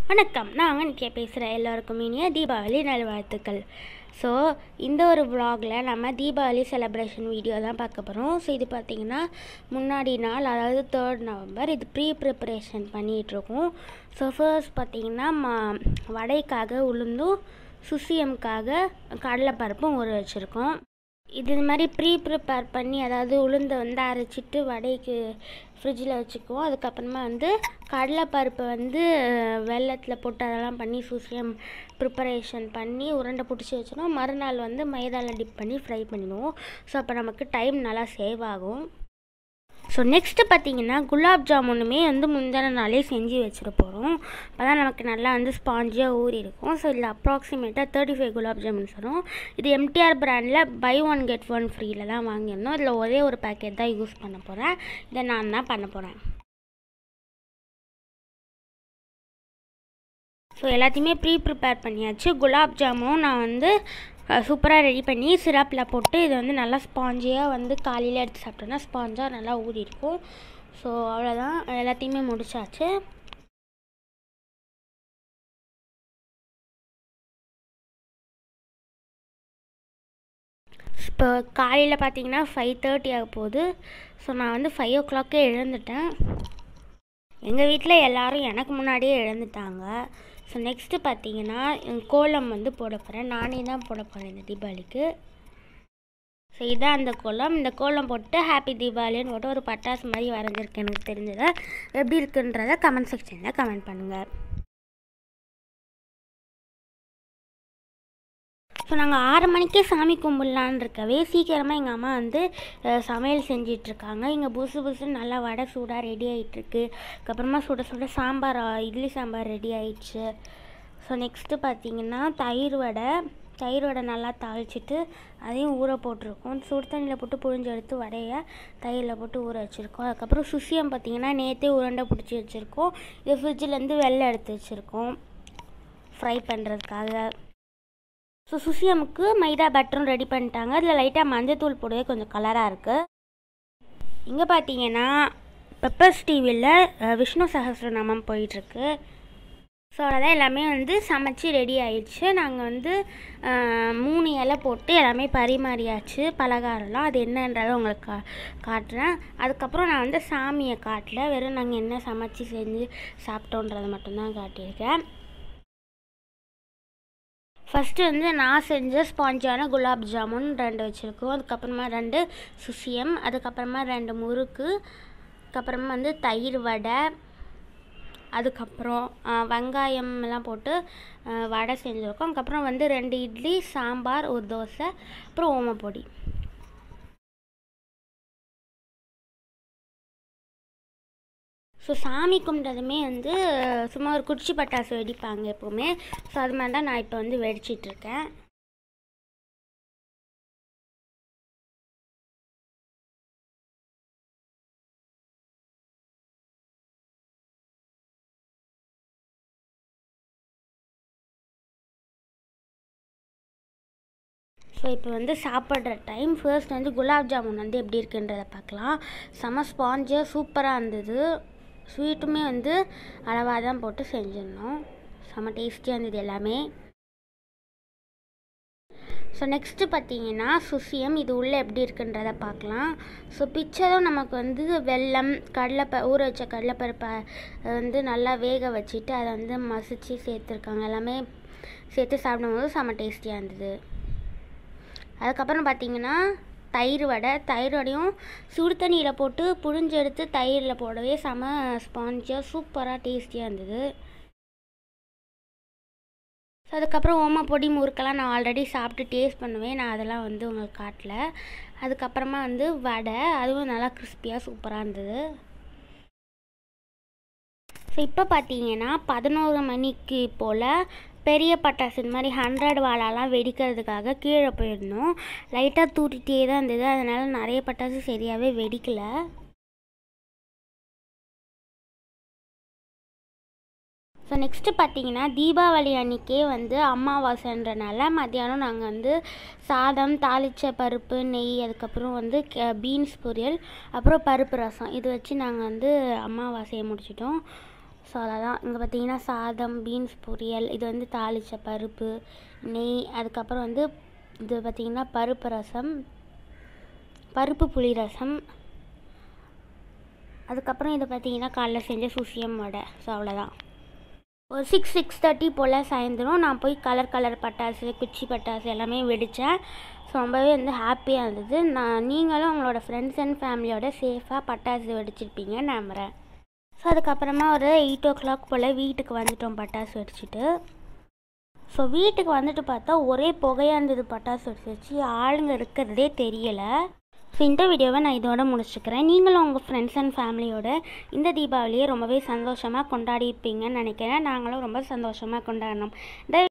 வணக்கம் நான் அங்கே நித்யா பேசுகிறேன் எல்லாருக்கும் இனிய தீபாவளி நல்வாழ்த்துக்கள் ஸோ இந்த ஒரு vlogல நம்ம தீபாவளி செலப்ரேஷன் வீடியோ தான் பார்க்க போகிறோம் ஸோ இது பார்த்திங்கன்னா முன்னாடி நாள் அதாவது தேர்ட் நவம்பர் இது ப்ரீ ப்ரிப்பரேஷன் பண்ணிகிட்ருக்கோம் ஸோ ஃபர்ஸ்ட் பார்த்திங்கன்னா மா வடைக்காக உளுந்தும் சுசியம்காக கடலைப்பருப்பும் ஊற வச்சுருக்கோம் இது இந்த மாதிரி ப்ரீ ப்ரிப்பேர் பண்ணி அதாவது உளுந்தை வந்து அரைச்சிட்டு வடைக்கு ஃப்ரிட்ஜில் வச்சுக்குவோம் அதுக்கப்புறமா வந்து கடலைப்பருப்பை வந்து வெள்ளத்தில் போட்டு அதெல்லாம் பண்ணி சூசியம் ப்ரிப்பரேஷன் பண்ணி உருண்டை பிடிச்சி வச்சிடும் மறுநாள் வந்து மைதாவில் டிப் பண்ணி ஃப்ரை பண்ணிடுவோம் ஸோ அப்போ நமக்கு டைம் நல்லா சேவ் ஆகும் ஸோ நெக்ஸ்ட்டு பார்த்தீங்கன்னா குலாப் ஜாமுனுமே வந்து முந்தின நாளே செஞ்சு வச்சுட்டு போகிறோம் அப்போ தான் நமக்கு நல்லா வந்து ஸ்பாஞ்சியாக ஊறி இருக்கும் ஸோ இதில் அப்ராக்சிமேட்டாக தேர்ட்டி ஃபைவ் குலாப் ஜாமுன்ஸ் வரும் இது எம்டிஆர் பிராண்டில் பை ஒன் கெட் ஒன் ஃப்ரீயில் தான் வாங்கியிருந்தோம் இதில் ஒரே ஒரு பேக்கெட் தான் யூஸ் பண்ண போகிறேன் இதை நான் தான் பண்ண போகிறேன் ஸோ எல்லாத்தையுமே ப்ரீ ப்ரிப்பேர் பண்ணியாச்சு குலாப் ஜாமுன் நான் வந்து சூப்பராக ரெடி பண்ணி சிரப்பில் போட்டு இது வந்து நல்லா ஸ்பாஞ்சியாக வந்து காலையில் எடுத்து சாப்பிட்டோன்னா ஸ்பாஞ்சாக நல்லா ஊறி இருக்கும் ஸோ அவ்வளோதான் எல்லாத்தையுமே முடிச்சாச்சு இப்போ காலையில் பார்த்தீங்கன்னா ஃபைவ் தேர்ட்டி ஆக போகுது ஸோ நான் வந்து ஃபைவ் ஓ கிளாக்கே எழுந்துட்டேன் எங்கள் வீட்டில் எல்லோரும் எனக்கு முன்னாடியே எழுந்துட்டாங்க ஸோ நெக்ஸ்ட்டு பார்த்தீங்கன்னா கோலம் வந்து போட போகிறேன் நானே தான் போட போகிறேன் இந்த தீபாவளிக்கு ஸோ இதான் அந்த கோலம் இந்த கோலம் போட்டு ஹாப்பி தீபாவளின்னு போட்டு ஒரு பட்டாசு மாதிரி வரைஞ்சிருக்கு எனக்கு தெரிஞ்சதை எப்படி இருக்குன்றத கமெண்ட் செக்ஷனில் கமெண்ட் பண்ணுங்கள் ஸோ நாங்கள் ஆறு மணிக்கே சாமி கும்பிட்லான் இருக்கவே சீக்கிரமாக எங்கள் அம்மா வந்து சமையல் செஞ்சிட்ருக்காங்க இங்கே புதுசு புதுசுன்னு நல்லா வடை சூடாக ரெடி ஆகிட்டுருக்கு அதுக்கப்புறமா சுட சுட சாம்பார் இட்லி சாம்பார் ரெடி ஆயிடுச்சு ஸோ நெக்ஸ்ட்டு பார்த்தீங்கன்னா தயிர் வடை தயிர் வடை நல்லா தாளிச்சிட்டு அதையும் ஊற போட்டிருக்கோம் சுடு தண்ணியில் போட்டு புழிஞ்சு எடுத்து வடையை தயிரில் போட்டு ஊற வச்சுருக்கோம் அதுக்கப்புறம் சுசியம் பார்த்திங்கன்னா நேற்றே உருண்டை பிடிச்சி வச்சுருக்கோம் இது ஃப்ரிட்ஜிலேருந்து வெளில எடுத்து வச்சுருக்கோம் ஃப்ரை பண்ணுறதுக்காக ஸோ சுசியமுக்கு மைதா பட்டரும் ரெடி பண்ணிட்டாங்க அதில் லைட்டாக மஞ்சத்தூள் போடவே கொஞ்சம் கலராக இருக்குது இங்கே பார்த்தீங்கன்னா பெப்பர்ஸ் டிவியில் விஷ்ணு சஹஸ்ரநாமம் போயிட்டுருக்கு ஸோ அதான் எல்லாமே வந்து சமைச்சு ரெடி ஆயிடுச்சு நாங்கள் வந்து மூணு இலை போட்டு எல்லாமே பரிமாறியாச்சு பலகாரம்லாம் அது என்னன்றதை உங்களுக்கு கா காட்டுறேன் அதுக்கப்புறம் நான் வந்து சாமியை காட்டல வெறும் நாங்கள் என்ன சமைச்சு செஞ்சு சாப்பிட்டோன்றதை மட்டும்தான் காட்டியிருக்கேன் ஃபஸ்ட்டு வந்து நான் செஞ்ச ஸ்பாஞ்சான குலாப் ஜாமுன் ரெண்டு வச்சுருக்கோம் அதுக்கப்புறமா ரெண்டு சுசியம் அதுக்கப்புறமா ரெண்டு முறுக்கு அதுக்கப்புறமா வந்து தயிர் வடை அதுக்கப்புறம் வெங்காயம் எல்லாம் போட்டு வடை செஞ்சுருக்கோம் அதுக்கப்புறம் வந்து ரெண்டு இட்லி சாம்பார் ஒரு தோசை அப்புறம் ஓமப்பொடி ஸோ சாமி கும்பிட்டதுமே வந்து சும்மா ஒரு குச்சி பட்டாசு வெடிப்பாங்க எப்போவுமே ஸோ அது மாதிரி தான் நான் இப்போ வந்து வெடிச்சிட்ருக்கேன் ஸோ இப்போ வந்து சாப்பிட்ற டைம் ஃபர்ஸ்ட் வந்து குலாப் ஜாமுன் வந்து எப்படி இருக்குன்றதை பார்க்கலாம் செம ஸ்பாஞ்சாக சூப்பராக இருந்தது ஸ்வீட்டுமே வந்து அளவாக தான் போட்டு செஞ்சிருந்தோம் செம்ம டேஸ்டியாக இருந்தது எல்லாமே ஸோ நெக்ஸ்ட்டு பார்த்தீங்கன்னா சுசியம் இது உள்ளே எப்படி இருக்குன்றதை பார்க்கலாம் ஸோ பிச்சரும் நமக்கு வந்து வெல்லம் கடலைப்ப ஊற வச்ச கடலைப்பருப்பை வந்து நல்லா வேக வச்சுட்டு அதை வந்து மசிச்சு சேர்த்துருக்காங்க எல்லாமே சேர்த்து சாப்பிடும்போது செம்ம டேஸ்டியாக இருந்தது அதுக்கப்புறம் பார்த்தீங்கன்னா தயிர் வடை தயிர் வடையும் சுடு தண்ணியில் போட்டு புழிஞ்சு எடுத்து தயிரில் போடவே செம ஸ்பாஞ்சாக சூப்பராக டேஸ்டியாக இருந்தது ஸோ அதுக்கப்புறம் ஓம பொடி முறுக்கெல்லாம் நான் ஆல்ரெடி சாப்பிட்டு டேஸ்ட் பண்ணுவேன் நான் அதெல்லாம் வந்து உங்களுக்கு காட்டல அதுக்கப்புறமா வந்து வடை அதுவும் நல்லா கிறிஸ்பியாக சூப்பராக இருந்தது ஸோ இப்போ பார்த்தீங்கன்னா பதினோரு மணிக்கு போல் பெரிய பட்டாசு இந்த மாதிரி ஹண்ட்ரட் வாலாலாம் வெடிக்கிறதுக்காக கீழே போயிருந்தோம் லைட்டாக தூட்டிகிட்டே தான் இருந்தது அதனால் நிறைய பட்டாசு சரியாகவே வெடிக்கலை ஸோ நெக்ஸ்ட்டு பார்த்தீங்கன்னா தீபாவளி அன்றைக்கே வந்து அமாவாசைன்றனால மத்தியானம் நாங்கள் வந்து சாதம் தாளித்த பருப்பு நெய் அதுக்கப்புறம் வந்து பீன்ஸ் பொரியல் அப்புறம் பருப்பு ரசம் இது வச்சு நாங்கள் வந்து அமாவாசையை முடிச்சிட்டோம் ஸோ அதான் இங்கே பார்த்தீங்கன்னா சாதம் பீன்ஸ் பொரியல் இது வந்து தாளிச்ச பருப்பு நெய் அதுக்கப்புறம் வந்து இது பார்த்திங்கன்னா பருப்பு ரசம் பருப்பு புளி ரசம் அதுக்கப்புறம் இது பார்த்தீங்கன்னா காலைல செஞ்ச சுசியம் வடை ஸோ அவ்வளோதான் ஒரு சிக்ஸ் சிக்ஸ் தேர்ட்டி போல் சாயந்தரம் நான் போய் கலர் கலர் பட்டாசு குச்சி பட்டாசு எல்லாமே வெடித்தேன் ஸோ ரொம்பவே வந்து ஹாப்பியாக இருந்தது நான் நீங்களும் உங்களோட ஃப்ரெண்ட்ஸ் அண்ட் ஃபேமிலியோட சேஃபாக பட்டாசு வெடிச்சிருப்பீங்கன்னு நம்புகிறேன் ஸோ அதுக்கப்புறமா ஒரு எயிட் ஓ கிளாக் போல் வீட்டுக்கு வந்துட்டோம் பட்டாசு வெடிச்சிட்டு ஸோ வீட்டுக்கு வந்துட்டு பார்த்தா ஒரே புகையாக இருந்தது பட்டாசு வெடிச்சிச்சு ஆளுங்க இருக்கிறதே தெரியலை ஸோ இந்த வீடியோவை நான் இதோட முடிச்சுக்கிறேன் நீங்களும் உங்கள் ஃப்ரெண்ட்ஸ் அண்ட் ஃபேமிலியோட இந்த தீபாவளியை ரொம்பவே சந்தோஷமாக கொண்டாடி இருப்பீங்கன்னு நினைக்கிறேன் நாங்களும் ரொம்ப சந்தோஷமாக கொண்டாடினோம் இந்த